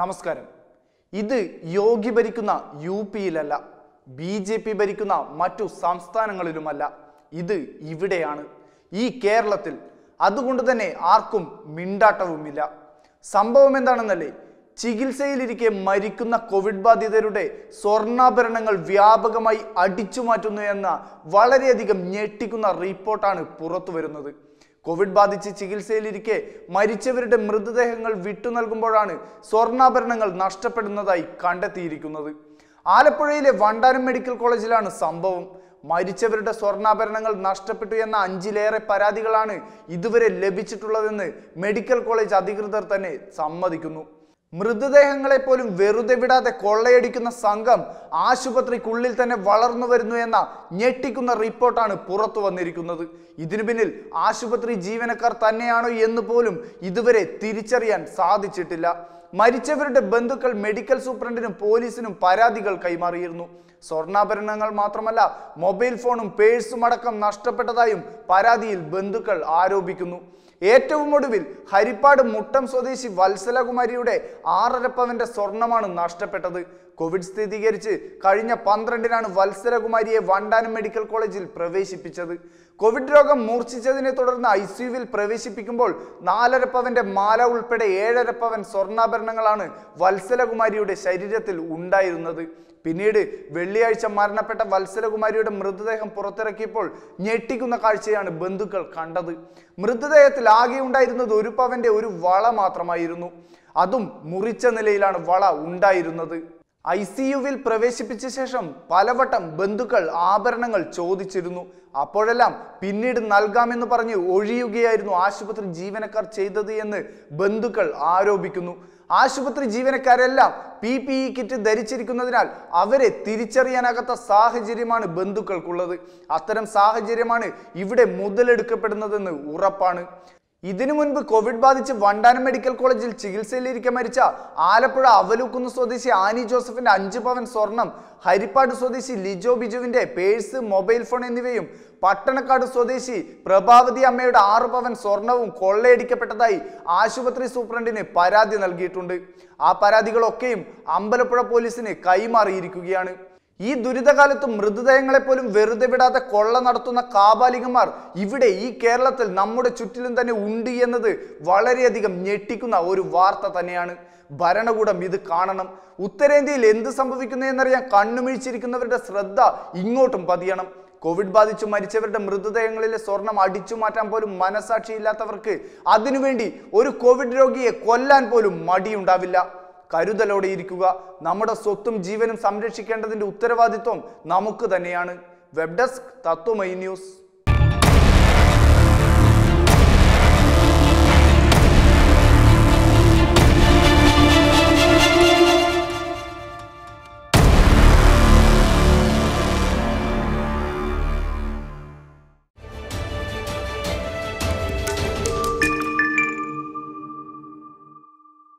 നമസ്കാരം ഇത് യോഗി ഭരിക്കുന്ന യു പിയിലല്ല ബി ജെ പി ഭരിക്കുന്ന മറ്റു സംസ്ഥാനങ്ങളിലുമല്ല ഇത് ഇവിടെയാണ് ഈ കേരളത്തിൽ അതുകൊണ്ട് തന്നെ ആർക്കും മിണ്ടാട്ടവുമില്ല സംഭവം എന്താണെന്നല്ലേ ചികിത്സയിലിരിക്കെ മരിക്കുന്ന കോവിഡ് ബാധിതരുടെ സ്വർണ്ണാഭരണങ്ങൾ വ്യാപകമായി അടിച്ചു മാറ്റുന്നു എന്ന വളരെയധികം ഞെട്ടിക്കുന്ന റിപ്പോർട്ടാണ് പുറത്തു വരുന്നത് കോവിഡ് ബാധിച്ച് ചികിത്സയിലിരിക്കെ മരിച്ചവരുടെ മൃതദേഹങ്ങൾ വിട്ടു നൽകുമ്പോഴാണ് സ്വർണ്ണാഭരണങ്ങൾ നഷ്ടപ്പെടുന്നതായി കണ്ടെത്തിയിരിക്കുന്നത് ആലപ്പുഴയിലെ വണ്ടാനം മെഡിക്കൽ കോളേജിലാണ് സംഭവം മരിച്ചവരുടെ സ്വർണ്ണാഭരണങ്ങൾ നഷ്ടപ്പെട്ടു എന്ന അഞ്ചിലേറെ പരാതികളാണ് ഇതുവരെ ലഭിച്ചിട്ടുള്ളതെന്ന് മെഡിക്കൽ കോളേജ് അധികൃതർ തന്നെ സമ്മതിക്കുന്നു മൃതദേഹങ്ങളെ പോലും വെറുതെ വിടാതെ കൊള്ളയടിക്കുന്ന സംഘം ആശുപത്രിക്കുള്ളിൽ തന്നെ വളർന്നു വരുന്നു എന്ന ഞെട്ടിക്കുന്ന റിപ്പോർട്ടാണ് പുറത്തു വന്നിരിക്കുന്നത് ഇതിനു പിന്നിൽ ആശുപത്രി ജീവനക്കാർ തന്നെയാണോ എന്ന് പോലും ഇതുവരെ തിരിച്ചറിയാൻ സാധിച്ചിട്ടില്ല മരിച്ചവരുടെ ബന്ധുക്കൾ മെഡിക്കൽ സൂപ്രണ്ടിനും പോലീസിനും പരാതികൾ കൈമാറിയിരുന്നു സ്വർണ്ണാഭരണങ്ങൾ മാത്രമല്ല മൊബൈൽ ഫോണും പേഴ്സും അടക്കം നഷ്ടപ്പെട്ടതായും പരാതിയിൽ ബന്ധുക്കൾ ആരോപിക്കുന്നു ഏറ്റവും ഒടുവിൽ ഹരിപ്പാട് മുട്ടം സ്വദേശി വത്സലകുമാരിയുടെ ആറര പവന്റെ സ്വർണമാണ് നഷ്ടപ്പെട്ടത് കോവിഡ് സ്ഥിരീകരിച്ച് കഴിഞ്ഞ പന്ത്രണ്ടിനാണ് വത്സലകുമാരിയെ വണ്ടാനം മെഡിക്കൽ കോളേജിൽ പ്രവേശിപ്പിച്ചത് കോവിഡ് രോഗം മൂർച്ഛിച്ചതിനെ തുടർന്ന് ഐ സിയുവിൽ പ്രവേശിപ്പിക്കുമ്പോൾ നാലര പവന്റെ മാല ഉൾപ്പെടെ ഏഴര പവൻ സ്വർണ്ണാഭരണങ്ങളാണ് വത്സലകുമാരിയുടെ ശരീരത്തിൽ ഉണ്ടായിരുന്നത് പിന്നീട് വെള്ളിയാഴ്ച മരണപ്പെട്ട വത്സലകുമാരിയുടെ മൃതദേഹം പുറത്തിറക്കിയപ്പോൾ ഞെട്ടിക്കുന്ന കാഴ്ചയാണ് ബന്ധുക്കൾ കണ്ടത് മൃതദേഹത്തിൽ ആകെ ഉണ്ടായിരുന്നത് ഒരു പവന്റെ ഒരു വള മാത്രമായിരുന്നു അതും മുറിച്ച നിലയിലാണ് വള ഉണ്ടായിരുന്നത് ഐ സി യുവിൽ പ്രവേശിപ്പിച്ച ശേഷം പലവട്ടം ബന്ധുക്കൾ ആഭരണങ്ങൾ ചോദിച്ചിരുന്നു അപ്പോഴെല്ലാം പിന്നീട് നൽകാമെന്ന് പറഞ്ഞ് ഒഴിയുകയായിരുന്നു ആശുപത്രി ജീവനക്കാർ ചെയ്തത് എന്ന് ബന്ധുക്കൾ ആരോപിക്കുന്നു ആശുപത്രി ജീവനക്കാരെല്ലാം പി പി ഇ കിറ്റ് ധരിച്ചിരിക്കുന്നതിനാൽ അവരെ തിരിച്ചറിയാനാകാത്ത സാഹചര്യമാണ് ബന്ധുക്കൾക്കുള്ളത് അത്തരം സാഹചര്യമാണ് ഇവിടെ മുതലെടുക്കപ്പെടുന്നതെന്ന് ഉറപ്പാണ് ഇതിനു മുൻപ് കോവിഡ് ബാധിച്ച് വണ്ടാനം മെഡിക്കൽ കോളേജിൽ ചികിത്സയിലിരിക്കെ മരിച്ച ആലപ്പുഴ അവലൂക്കുന്ന് സ്വദേശി ആനി ജോസഫിന്റെ അഞ്ച് പവൻ സ്വർണം ഹരിപ്പാട് സ്വദേശി ലിജോ ബിജുവിന്റെ പേഴ്സ് മൊബൈൽ ഫോൺ എന്നിവയും പട്ടണക്കാട് സ്വദേശി പ്രഭാവതി അമ്മയുടെ ആറ് പവൻ സ്വർണവും കൊള്ളയടിക്കപ്പെട്ടതായി ആശുപത്രി സൂപ്രണ്ടിന് പരാതി നൽകിയിട്ടുണ്ട് ആ പരാതികളൊക്കെയും അമ്പലപ്പുഴ പോലീസിന് കൈമാറിയിരിക്കുകയാണ് ഈ ദുരിതകാലത്ത് മൃതദേഹങ്ങളെ പോലും വെറുതെ വിടാതെ കൊള്ള നടത്തുന്ന കാബാലികന്മാർ ഇവിടെ ഈ കേരളത്തിൽ നമ്മുടെ ചുറ്റിലും തന്നെ ഉണ്ട് എന്നത് വളരെയധികം ഞെട്ടിക്കുന്ന ഒരു വാർത്ത തന്നെയാണ് ഭരണകൂടം ഇത് കാണണം ഉത്തരേന്ത്യയിൽ എന്ത് സംഭവിക്കുന്നു എന്നറിയാൻ കണ്ണുമിഴിച്ചിരിക്കുന്നവരുടെ ശ്രദ്ധ ഇങ്ങോട്ടും പതിയണം കോവിഡ് ബാധിച്ചു മരിച്ചവരുടെ മൃതദേഹങ്ങളിലെ സ്വർണം അടിച്ചു മാറ്റാൻ പോലും മനസാക്ഷിയില്ലാത്തവർക്ക് അതിനുവേണ്ടി ഒരു കോവിഡ് രോഗിയെ കൊല്ലാൻ പോലും മടിയുണ്ടാവില്ല കരുതലോടെ ഇരിക്കുക നമ്മുടെ സ്വത്തും ജീവനും സംരക്ഷിക്കേണ്ടതിന്റെ ഉത്തരവാദിത്വം നമുക്ക് തന്നെയാണ് വെബ് ഡെസ്ക് തത്വമൈ ന്യൂസ്